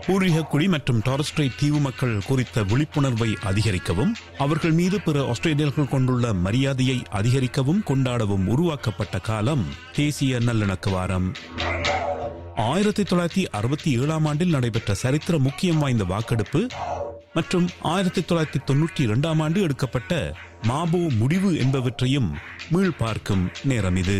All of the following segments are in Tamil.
பூர்வீக குடி மற்றும் டாரஸ்ட்ரைட் தீவு மக்கள் குறித்த விழிப்புணர்வை அதிகரிக்கவும் அவர்கள் மீது பிற ஆஸ்திரேலியர்கள் கொண்டுள்ள மரியாதையை அதிகரிக்கவும் கொண்டாடவும் உருவாக்கப்பட்ட காலம் தேசிய நல்லிணக்க வாரம் ஆயிரத்தி தொள்ளாயிரத்தி அறுபத்தி ஏழாம் ஆண்டில் நடைபெற்ற சரித்திர முக்கியம் வாய்ந்த வாக்கெடுப்பு மற்றும் ஆயிரத்தி தொள்ளாயிரத்தி தொன்னூற்றி இரண்டாம் ஆண்டு எடுக்கப்பட்ட மாபோ முடிவு என்பவற்றையும் மீள் பார்க்கும் நேரம் இது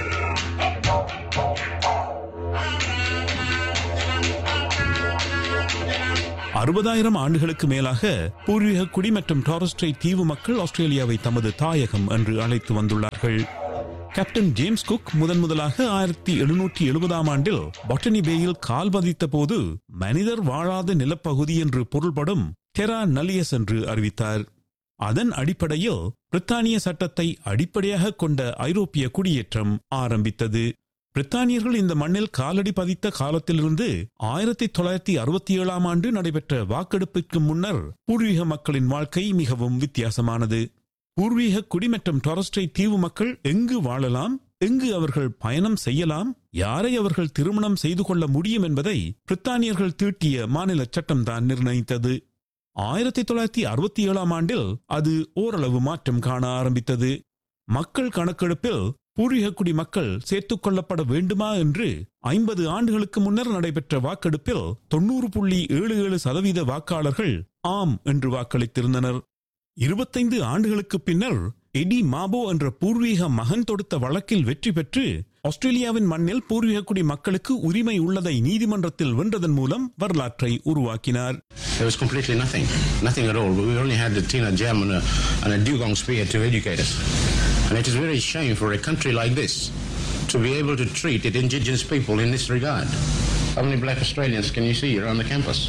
அறுபதாயிரம் ஆண்டுகளுக்கு மேலாக பூர்வீக குடி மற்றும் டாரஸ்ட்ரை தீவு மக்கள் ஆஸ்திரேலியாவை தமது தாயகம் என்று அழைத்து வந்துள்ளார்கள் கேப்டன் ஜேம்ஸ் குக் முதன் முதலாக ஆயிரத்தி எழுநூற்றி எழுபதாம் ஆண்டில் பாட்டனி பேயில் கால் பதித்த போது மனிதர் வாழாத நிலப்பகுதி என்று பொருள்படும் டெரா நலியஸ் என்று அறிவித்தார் அதன் அடிப்படையில் பிரித்தானிய சட்டத்தை அடிப்படையாக கொண்ட ஐரோப்பிய குடியேற்றம் ஆரம்பித்தது பிரித்தானியர்கள் இந்த மண்ணில் காலடி பதித்த காலத்திலிருந்து ஆயிரத்தி தொள்ளாயிரத்தி அறுபத்தி ஏழாம் ஆண்டு நடைபெற்ற வாக்கெடுப்பிற்கு முன்னர் பூர்வீக மக்களின் வாழ்க்கை மிகவும் வித்தியாசமானது பூர்வீக குடி மற்றும் டொரஸ்டை தீவு மக்கள் எங்கு வாழலாம் எங்கு அவர்கள் பயணம் செய்யலாம் யாரை அவர்கள் திருமணம் செய்து கொள்ள முடியும் என்பதை பிரித்தானியர்கள் தீட்டிய மாநில சட்டம்தான் நிர்ணயித்தது ஆயிரத்தி தொள்ளாயிரத்தி அறுபத்தி ஏழாம் ஆண்டில் அது ஓரளவு மாற்றம் காண ஆரம்பித்தது மக்கள் கணக்கெடுப்பில் பூர்வீக குடி மக்கள் சேர்த்துக் கொள்ளப்பட வேண்டுமா என்று ஐம்பது ஆண்டுகளுக்கு முன்னர் நடைபெற்ற வாக்கெடுப்பில் தொண்ணூறு புள்ளி ஏழு ஏழு சதவீத வாக்காளர்கள் ஆம் என்று வாக்களித்திருந்தனர் இருபத்தைந்து ஆண்டுகளுக்கு பின்னர் எடி மாபோ என்ற பூர்வீக மகன் தொடுத்த வழக்கில் வெற்றி பெற்று ஆஸ்திரேலியாவின் மண்ணில் பூர்வீக குடி மக்களுக்கு உரிமை உள்ளதை நீதிமன்றத்தில் வென்றதன் மூலம் வரலாற்றை உருவாக்கினார் There was completely nothing, nothing at all. We only had the Tina Jam and a, and a dugong spear to educate us. And it is very shame for a country like this to be able to treat its indigenous people in this regard. How many black Australians can you see around the campus?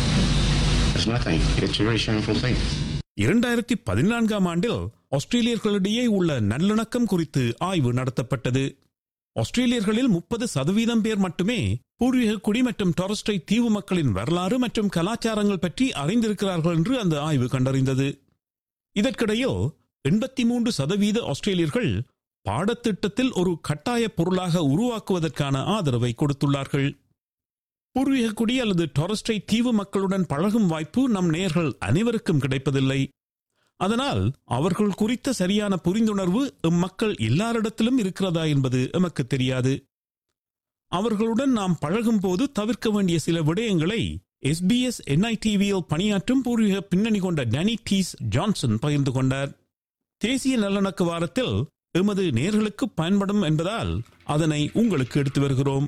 There's nothing. It's a very shameful thing. இரண்டாயிரத்தி பதினான்காம் ஆண்டில் ஆஸ்திரேலியர்களிடையே உள்ள நல்லிணக்கம் குறித்து ஆய்வு நடத்தப்பட்டது ஆஸ்திரேலியர்களில் முப்பது சதவீதம் பேர் மட்டுமே பூர்வீக குடி மற்றும் டொரஸ்டை தீவு மக்களின் வரலாறு மற்றும் கலாச்சாரங்கள் பற்றி அறிந்திருக்கிறார்கள் என்று அந்த ஆய்வு கண்டறிந்தது இதற்கிடையில் எண்பத்தி மூன்று சதவீத ஆஸ்திரேலியர்கள் பாடத்திட்டத்தில் ஒரு கட்டாய பொருளாக உருவாக்குவதற்கான ஆதரவை கொடுத்துள்ளார்கள் பூர்வீக குடி அல்லது டொரஸ்டை தீவு மக்களுடன் பழகும் வாய்ப்பு நம் நேயர்கள் அனைவருக்கும் கிடைப்பதில்லை அதனால் அவர்கள் குறித்த சரியான புரிந்துணர்வு மக்கள் எல்லாரிடத்திலும் இருக்கிறதா என்பது எமக்கு தெரியாது அவர்களுடன் நாம் பழகும் போது தவிர்க்க வேண்டிய சில விடயங்களை எஸ்பிஎஸ் என்ஐடிவியில் பணியாற்றும் பூர்வீக பின்னணி கொண்ட டனி டீஸ் ஜான்சன் பகிர்ந்து கொண்டார் தேசிய நல்லிணக்க வாரத்தில் எமது நேர்களுக்கு பயன்படும் என்பதால் அதனை உங்களுக்கு எடுத்து வருகிறோம்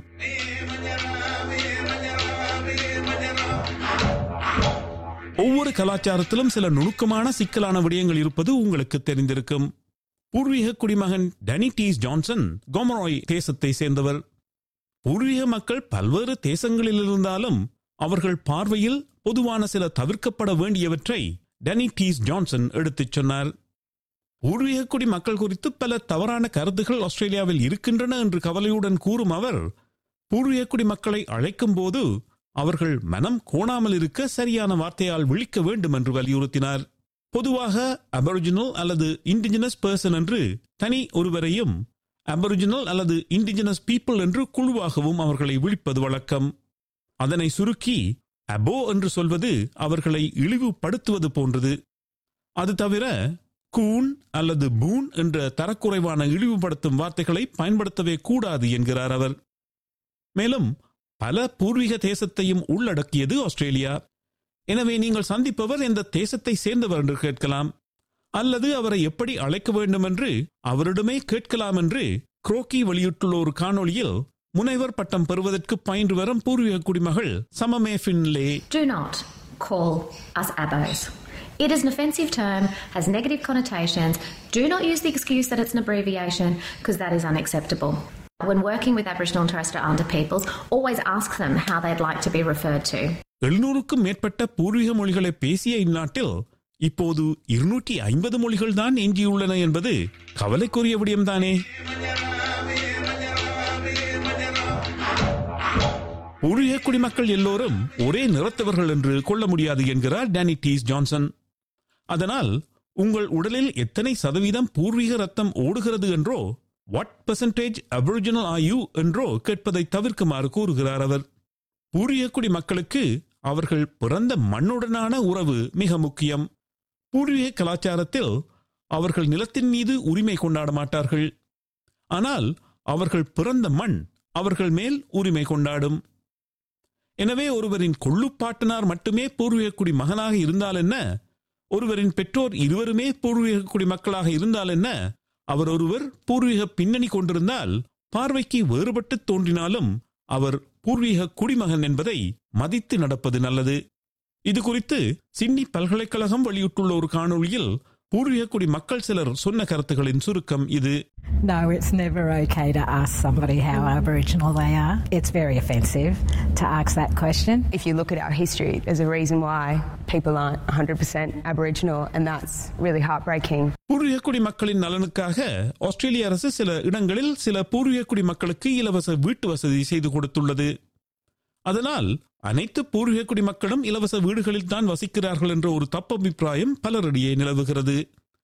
ஒவ்வொரு கலாச்சாரத்திலும் சில நுணுக்கமான சிக்கலான விடயங்கள் இருப்பது உங்களுக்கு தெரிந்திருக்கும் பூர்வீக குடிமகன் டனி டீஸ் ஜான்சன் கோமராய் தேசத்தை சேர்ந்தவர் பூர்வீக மக்கள் பல்வேறு தேசங்களில் இருந்தாலும் அவர்கள் பார்வையில் பொதுவான சில தவிர்க்கப்பட வேண்டியவற்றை டனி டீஸ் ஜான்சன் எடுத்துச் சொன்னார் பூர்வீக குடி மக்கள் குறித்து பல தவறான கருத்துகள் ஆஸ்திரேலியாவில் இருக்கின்றன என்று கவலையுடன் கூறும் அவர் பூர்வீக குடி மக்களை அழைக்கும் போது அவர்கள் மனம் கோணாமல் இருக்க சரியான வார்த்தையால் விழிக்க வேண்டும் என்று வலியுறுத்தினார் பொதுவாக அபரிஜினல் அல்லது இண்டிஜினஸ் பர்சன் என்று தனி ஒருவரையும் அபரிஜினல் அல்லது இண்டிஜினஸ் பீப்புள் என்று குழுவாகவும் அவர்களை விழிப்பது வழக்கம் அதனை சுருக்கி அபோ என்று சொல்வது அவர்களை இழிவுபடுத்துவது போன்றது அது தவிர கூன் அல்லது பூன் என்ற தரக்குறைவான இழிவுபடுத்தும் வார்த்தைகளை பயன்படுத்தவே கூடாது என்கிறார் அவர் மேலும் பல பூர்வீக தேசத்தையும் உள்ளடக்கியது ஆஸ்திரேலியா எனவே நீங்கள் சந்திப்பவர் எந்த தேசத்தை சேர்ந்தவர் என்று கேட்கலாம் அல்லது அவரை எப்படி அழைக்க வேண்டும் என்று அவரிடமே கேட்கலாம் என்று குரோக்கி வெளியிட்டுள்ள ஒரு காணொளியில் முனைவர் பட்டம் பெறுவதற்கு பயின்று வரும் பூர்வீக குடிமகள் சமமே ஃபின்லே Do not call us abos. It is an offensive term, has negative connotations. Do not use the excuse that it's an abbreviation because that is unacceptable. When working with Aboriginal and Torres Strait Islander peoples, always ask them how they'd like to be referred to. எழுநூறுக்கும் மேற்பட்ட பூர்வீக மொழிகளை பேசிய இந்நாட்டில் இப்போது இருநூற்றி ஐம்பது மொழிகள் தான் எஞ்சியுள்ளன என்பது கவலைக்குரிய விடயம்தானே பூர்வீக குடிமக்கள் எல்லோரும் ஒரே நிறத்தவர்கள் என்று கொள்ள முடியாது என்கிறார் டேனி டீஸ் ஜான்சன் அதனால் உங்கள் உடலில் எத்தனை சதவீதம் பூர்வீக ரத்தம் ஓடுகிறது என்றோ what percentage aboriginal are you என்றோ கேட்பதை தவிர்க்குமாறு கூறுகிறார் அவர் பூர்வீக குடி மக்களுக்கு அவர்கள் பிறந்த மண்ணுடனான உறவு மிக முக்கியம் பூர்வீக கலாச்சாரத்தில் அவர்கள் நிலத்தின் மீது உரிமை கொண்டாட மாட்டார்கள் ஆனால் அவர்கள் பிறந்த மண் அவர்கள் மேல் உரிமை கொண்டாடும் எனவே ஒருவரின் கொள்ளுப்பாட்டனார் மட்டுமே பூர்வீக குடி மகனாக இருந்தால் என்ன ஒருவரின் பெற்றோர் இருவருமே பூர்வீக குடி மக்களாக இருந்தால் என்ன அவர் ஒருவர் பூர்வீக பின்னணி கொண்டிருந்தால் பார்வைக்கு வேறுபட்டு தோன்றினாலும் அவர் பூர்வீக குடிமகன் என்பதை மதித்து நடப்பது நல்லது இது குறித்து சிட்னி பல்கலைக்கழகம் வெளியிட்டுள்ள ஒரு காணொளியில் பூர்வீக குடி மக்கள் சிலர் சொன்ன கருத்துகளின் சுருக்கம் இது No, it's never okay to ask somebody how Aboriginal they are. It's very offensive to ask that question. If you look at our history, there's a reason why people aren't 100% Aboriginal, and that's really heartbreaking. பூர்வீக குடி மக்களின் நலனுக்காக ஆஸ்திரேலிய அரசு சில இடங்களில் சில பூர்வீக குடி மக்களுக்கு இலவச வீட்டு வசதி செய்து கொடுத்துள்ளது அதனால் அனைத்து பூர்வீக குடி மக்களும் இலவச வீடுகளில் தான் வசிக்கிறார்கள் என்ற ஒரு தப்பபிப்பிராயம் பலரிடையே நிலவுகிறது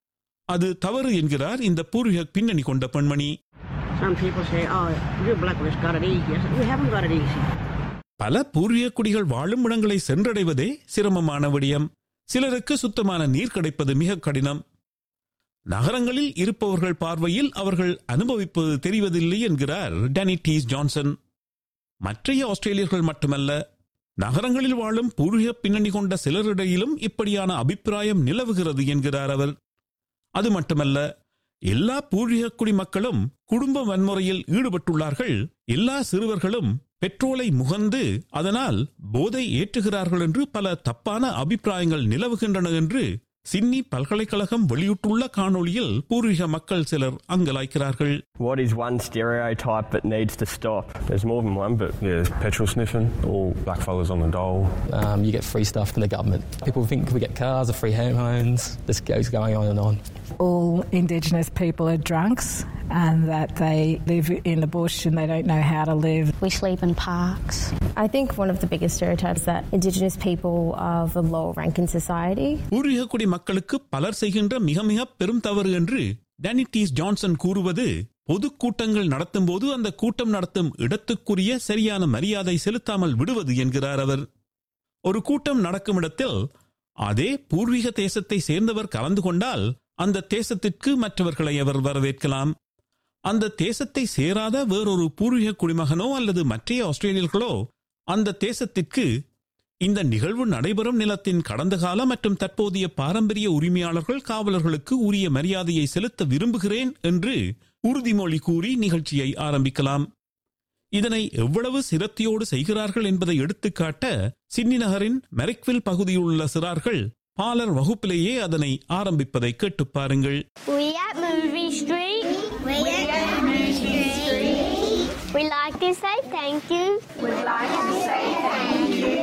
அது தவறு என்கிறார் இந்த பூர்வீக பின்னணி கொண்ட பெண்மணி Some people say, oh, you blacklist got it easy. I said, we haven't got it easy. பல பூர்வீக குடிகள் வாழும் இடங்களை சென்றடைவதே சிரமமான விடயம் சிலருக்கு சுத்தமான நீர் கிடைப்பது மிக கடினம் நகரங்களில் இருப்பவர்கள் பார்வையில் அவர்கள் அனுபவிப்பது தெரிவதில்லை என்கிறார் டேனி டீஸ் ஜான்சன் மற்றைய ஆஸ்திரேலியர்கள் மட்டுமல்ல நகரங்களில் வாழும் பூர்வீக பின்னணி கொண்ட சிலரிடையிலும் இப்படியான அபிப்பிராயம் நிலவுகிறது என்கிறார் அவர் அது மட்டுமல்ல எல்லா பூர்வீக குடிமக்களும் குடும்ப வன்முறையில் ஈடுபட்டுள்ளார்கள் எல்லா சிறுவர்களும் பெட்ரோலை முகந்து அதனால் போதை ஏற்றுகிறார்கள் என்று பல தப்பான அபிப்பிராயங்கள் நிலவுகின்றன என்று சிட்னி பல்கலைக்கழகம் வெளியிட்டுள்ள காணொளியில் பூர்வீக மக்கள் சிலர் அங்கலாய்க்கிறார்கள் What is one stereotype that needs to stop? There's more than one, but Yeah, petrol sniffing, all black fellas on the dole. Um, you get free stuff from the government. People think we get cars or free hormones. This goes going on and on. All Indigenous people are drunks and that they live in the bush and they don't know how to live. We sleep in parks. I think one of the biggest stereotypes that Indigenous people are of a lower rank in society. பூர்வீக குடி மக்களுக்கு பலர் செய்கின்ற மிக மிக பெரும் தவறு என்று டேனி டீஸ் ஜான்சன் கூறுவது பொதுக்கூட்டங்கள் நடத்தும் போது அந்த கூட்டம் நடத்தும் இடத்துக்குரிய சரியான மரியாதை செலுத்தாமல் விடுவது என்கிறார் அவர் ஒரு கூட்டம் நடக்கும் இடத்தில் அதே பூர்வீக தேசத்தை சேர்ந்தவர் கலந்து கொண்டால் அந்த தேசத்திற்கு மற்றவர்களை அவர் வரவேற்கலாம் அந்த தேசத்தை சேராத வேறொரு பூர்வீக குடிமகனோ அல்லது மற்றைய ஆஸ்திரேலியர்களோ அந்த தேசத்திற்கு இந்த நிகழ்வு நடைபெறும் நிலத்தின் கடந்த கால மற்றும் தற்போதைய பாரம்பரிய உரிமையாளர்கள் காவலர்களுக்கு உரிய மரியாதையை செலுத்த விரும்புகிறேன் என்று உறுதிமொழி கூறி நிகழ்ச்சியை ஆரம்பிக்கலாம் இதனை எவ்வளவு சிரத்தையோடு செய்கிறார்கள் என்பதை எடுத்துக்காட்ட சிட்னி நகரின் மெரிக்வில் பகுதியில் உள்ள சிறார்கள் பாலர் வகுப்பிலேயே அதனை ஆரம்பிப்பதை கேட்டுப் பாருங்கள் We at Movie Street. We at Movie Street. We like to say thank you. We like to say thank you.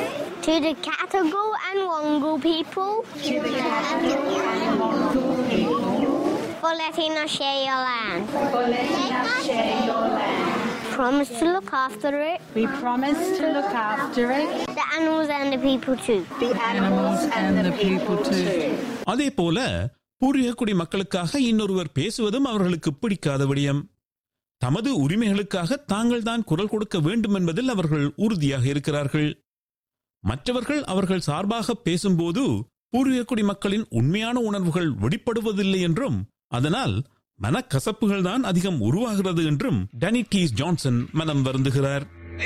To the Catagal and Wongal people. To the Catagal and Wongal people. For letting us share your land. For letting us share your land. Promise to look after it. We promise to look after it. The animals and the people too. The animals and the people too. அதே போல பூர்வீக குடி மக்களுக்காக இன்னொருவர் பேசுவதும் அவர்களுக்கு பிடிக்காத விடயம் தமது உரிமைகளுக்காக தாங்கள் தான் குரல் கொடுக்க வேண்டும் என்பதில் அவர்கள் உறுதியாக இருக்கிறார்கள் மற்றவர்கள் அவர்கள் சார்பாக பேசும்போது பூர்வீக குடி மக்களின் உண்மையான உணர்வுகள் வெளிப்படுவதில்லை என்றும் அதனால் மனக்கசப்புகள் தான் அதிகம் உருவாகிறது என்றும் டனி டீஸ் ஜான்சன் மனம் வருந்துகிறார்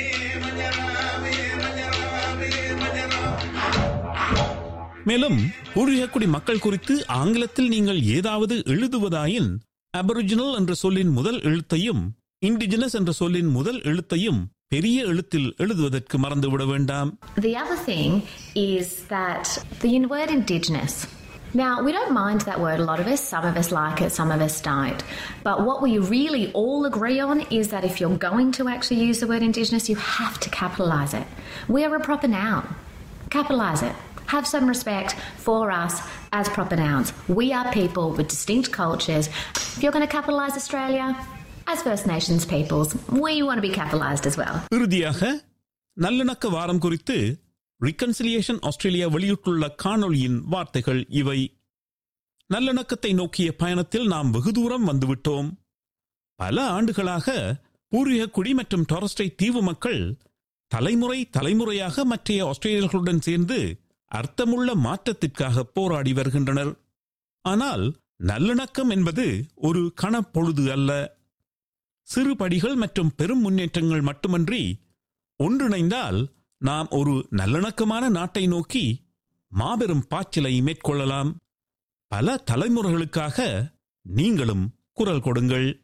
மேலும் பூர்வீக குடி மக்கள் குறித்து ஆங்கிலத்தில் நீங்கள் ஏதாவது எழுதுவதாயின் அபரிஜினல் என்ற சொல்லின் முதல் எழுத்தையும் இண்டிஜினஸ் என்ற சொல்லின் முதல் எழுத்தையும் பெரிய எழுத்தில் எழுதுவதற்கு மறந்துவிட வேண்டாம் The other thing is that the word indigenous. Now, we don't mind that word, a lot of us. Some of us like it, some of us don't. But what we really all agree on is that if you're going to actually use the word indigenous, you have to capitalise it. We are a proper noun. Capitalise it. Have some respect for us as proper nouns. We are people with distinct cultures. If you're going to capitalise Australia, as First Nations peoples, we want to be capitalised as well. இறுதியாக நல்லிணக்க வாரம் குறித்து ரிகன்சிலியேஷன் ஆஸ்திரேலியா வெளியிட்டுள்ள காணொளியின் வார்த்தைகள் இவை நல்லிணக்கத்தை நோக்கிய பயணத்தில் நாம் வெகு தூரம் வந்துவிட்டோம் பல ஆண்டுகளாக பூர்வீக குடி மற்றும் டாரஸ்டை தீவு மக்கள் தலைமுறை தலைமுறையாக மற்றைய ஆஸ்திரேலியர்களுடன் சேர்ந்து அர்த்தமுள்ள மாற்றத்திற்காக போராடி வருகின்றனர் ஆனால் நல்லிணக்கம் என்பது ஒரு கணப்பொழுது அல்ல சிறு படிகள் மற்றும் பெரும் முன்னேற்றங்கள் மட்டுமன்றி ஒன்றிணைந்தால் நாம் ஒரு நல்லிணக்கமான நாட்டை நோக்கி மாபெரும் பாய்ச்சலை மேற்கொள்ளலாம் பல தலைமுறைகளுக்காக நீங்களும் குரல் கொடுங்கள்